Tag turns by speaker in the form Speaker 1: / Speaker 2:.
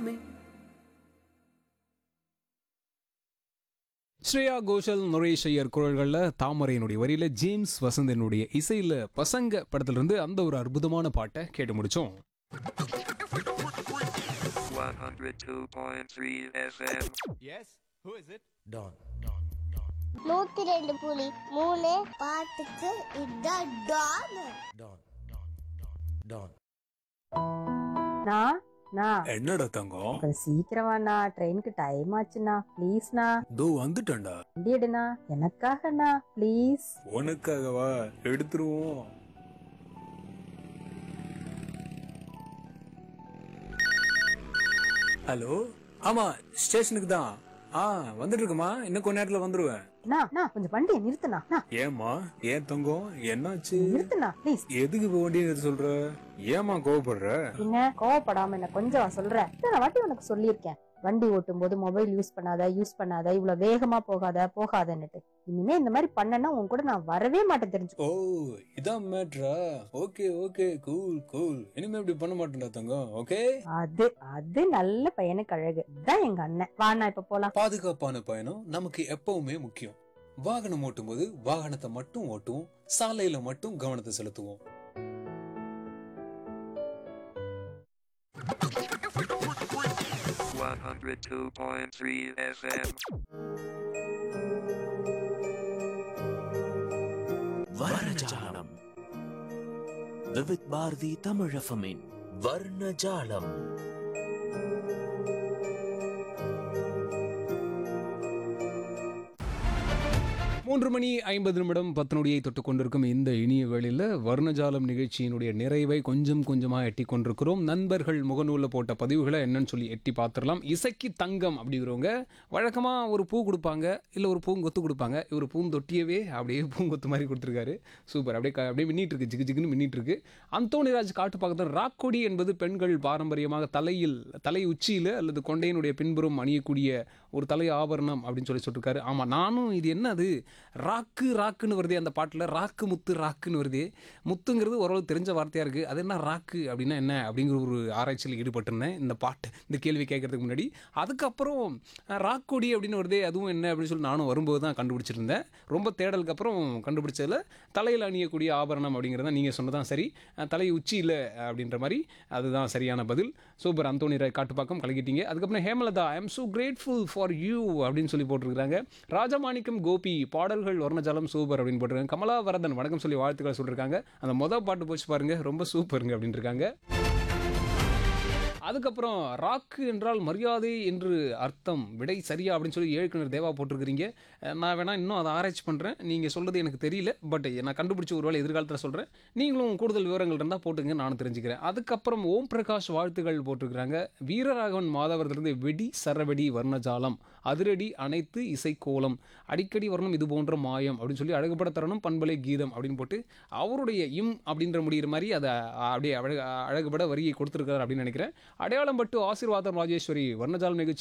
Speaker 1: me.
Speaker 2: Shreya Ghoshal நுரேஷ் Iyer குரல்களில் தாமரையினுடைய வரியில James வசந்தனுடைய இசையில பசங்க படத்திலிருந்து அந்த ஒரு அற்புதமான பாட்டை கேட்டு முடிச்சோம்
Speaker 3: 102.3 FM.
Speaker 1: Don.
Speaker 4: நூத்தி ரெண்டு புலி மூணு பாட்டுக்கு இதான் டான்
Speaker 1: Don. Don.
Speaker 5: நான் நான்
Speaker 2: என்னடா தங்கம்
Speaker 5: கொஞ்சம் சீக்கிரமாண்ணா ட்ரெயினுக்கு டைம் ஆச்சுண்ணா ப்ளீஸ்ண்ணா
Speaker 2: தோ வந்துட்டேன்டா
Speaker 5: வண்டி எடுண்ணா எனக்காகண்ணா ப்ளீஸ்
Speaker 2: உனக்காகவா எடுத்துருவோம் ஹலோ ஆமா ஸ்டேஷனுக்கு தான் ஆ வந்துட்டு இருக்குமா இன்னும் கொஞ்ச நேரத்துல வந்துருவேன்
Speaker 5: அண்ணா அண்ணா கொஞ்சம் வண்டியை நிறுத்துண்ணா அண்ணா,
Speaker 2: ஏமா ஏன் தங்கம் என்னாச்சு
Speaker 5: நிறுத்துண்ணா ப்ளீஸ்
Speaker 2: எதுக்கு இப்ப வண்டியை நிறுத்த சொல்ற ஏமா கோவப்படுற
Speaker 5: என்ன கோவப்படாம என்ன கொஞ்சம் சொல்றேன் நான் வாட்டி உனக்கு சொல்லியிருக்கேன் வண்டி ஓட்டும் போது மொபைல் யூஸ் பண்ணாத யூஸ் பண்ணாத இவ்வளவு வேகமா போகாத போகாதன்னுட்டு இனிமே இந்த மாதிரி பண்ணனா உன் கூட நான் வரவே மாட்டேன் தெரிஞ்சுக்கோ
Speaker 2: ஓ இதான் மேட்ரா ஓகே ஓகே கூல் கூல் இனிமே இப்படி பண்ண மாட்டேன்டா தங்கம் ஓகே
Speaker 5: அது அது நல்ல பையனுக்கு அழகு இதான் எங்க அண்ணன் வாண்ணா இப்ப போலாம்
Speaker 2: பாதுகாப்பான பயணம் நமக்கு எப்பவுமே முக்கியம் வாகனம் ஓட்டும்போது வாகனத்தை மட்டும் ஓட்டுவோம் சாலையில மட்டும் கவனத்தை செலுத்துவோம்
Speaker 3: One hundred two point three FM.
Speaker 6: வர்ணஜாலம் விவித் பாரதி தமிழஃபமின் வர்ணஜாலம்
Speaker 2: மூன்று மணி ஐம்பது நிமிடம் பத்து நொடியை தொட்டு கொண்டிருக்கும் இந்த இனிய வேளையில் வர்ணஜாலம் நிகழ்ச்சியினுடைய நிறைவை கொஞ்சம் கொஞ்சமாக எட்டி கொண்டிருக்கிறோம் நண்பர்கள் முகநூலில் போட்ட பதிவுகளை என்னன்னு சொல்லி எட்டி பார்த்துடலாம் இசைக்கு தங்கம் அப்படிங்கிறவங்க வழக்கமாக ஒரு பூ கொடுப்பாங்க இல்லை ஒரு பூங்கொத்து கொடுப்பாங்க இவர் பூந்தொட்டியவே அப்படியே பூங்கொத்து மாதிரி கொடுத்துருக்காரு சூப்பர் அப்படியே க- அப்படியே மின்னிட்டு இருக்கு ஜிகு ஜிகுன்னு மின்னிட்டு இருக்கு அந்தோணிராஜ் காட்டு பக்கத்தில் ராக்கொடி என்பது பெண்கள் பாரம்பரியமாக தலையில் தலை உச்சியில் அல்லது கொண்டையினுடைய பின்புறம் அணியக்கூடிய ஒரு தலை ஆபரணம் அப்படின்னு சொல்லி சொல்லியிருக்காரு ஆமாம் நானும் இது என்னது ராக்கு ராக்குன்னு வருதே அந்த பாட்டில் ராக்கு முத்து ராக்குன்னு வருதே முத்துங்கிறது ஓரளவு தெரிஞ்ச வார்த்தையாக இருக்குது அது என்ன ராக்கு அப்படின்னா என்ன அப்படிங்கிற ஒரு ஆராய்ச்சியில் ஈடுபட்டிருந்தேன் இந்த பாட்டு இந்த கேள்வி கேட்கறதுக்கு முன்னாடி அதுக்கப்புறம் அஹ், ராக்கொடி அப்படின்னு வருதே அதுவும் என்ன அப்படின்னு சொல்லி நானும் வரும்போது தான் கண்டுபிடிச்சிருந்தேன் ரொம்ப தேடலுக்கு அப்புறம் கண்டுபிடிச்சதில் தலையில் அணியக்கூடிய ஆபரணம் அப்படிங்கிறத நீங்கள் சொன்னதான் சரி அஹ், தலை உச்சியில் அப்படின்ற மாதிரி அதுதான் சரியான பதில் சூப்பர் அந்தோனி ராய் காட்டுப்பாக்கம் கலக்கிட்டீங்க அதுக்கப்புறம் Hemalatha I am so grateful for you அப்படின்னு சொல்லி போட்டிருக்காங்க ராஜமாணிக்கம் கோபி பாடல்கள் வர்ணஜாலம் சூப்பர் அப்படின்னு போட்டிருக்காங்க கமலா வரதன் வணக்கம் சொல்லி வாழ்த்துக்கள் சொல்லியிருக்காங்க அந்த மொதல் பாட்டு போச்சு பாருங்க ரொம்ப சூப்பருங்க அப்படின்னு இருக்காங்க அதுக்கப்புறம் ராக்கு என்றால் மரியாதை என்று அர்த்தம் விடை சரியா அப்படின்னு சொல்லி ஏழுக்கிணர் தேவா போட்டிருக்கிறீங்க அஹ் நான் வேணா இன்னும் அதை ஆராய்ச்சி பண்ணுறேன் நீங்கள் சொல்கிறது எனக்கு தெரியல பட் நான் கண்டுபிடிச்ச ஒரு வேளை எதிர்காலத்தில் சொல்கிறேன் நீங்களும் கூடுதல் விவரங்கள் இருந்தால் போட்டுங்க நானும் தெரிஞ்சுக்கிறேன் அதுக்கப்புறம் ஓம் பிரகாஷ் வாழ்த்துக்கள் போட்டிருக்கிறாங்க வீரராகவன் மாதவரத்திலிருந்து வெடி சரவெடி வர்ணஜாலம் அதிரடி அனைத்து இசைக்கோலம் அடிக்கடி வரணும் இது போன்ற மாயம் அப்படின்னு சொல்லி அழகுபட தரணும் பண்பலை கீதம் அப்படின்னு போட்டு அவருடைய இம் அப்படின்ற முடிகிற மாதிரி அதை அப்படியே அழகு அழகுபட வரியை கொடுத்துருக்காரு அப்படின்னு நினைக்கிறேன் அடையாளம் பட்டு ஆசீர்வாதம் ராஜேஸ்வரி வர்ணஜாலம் நிகழ்ச்சி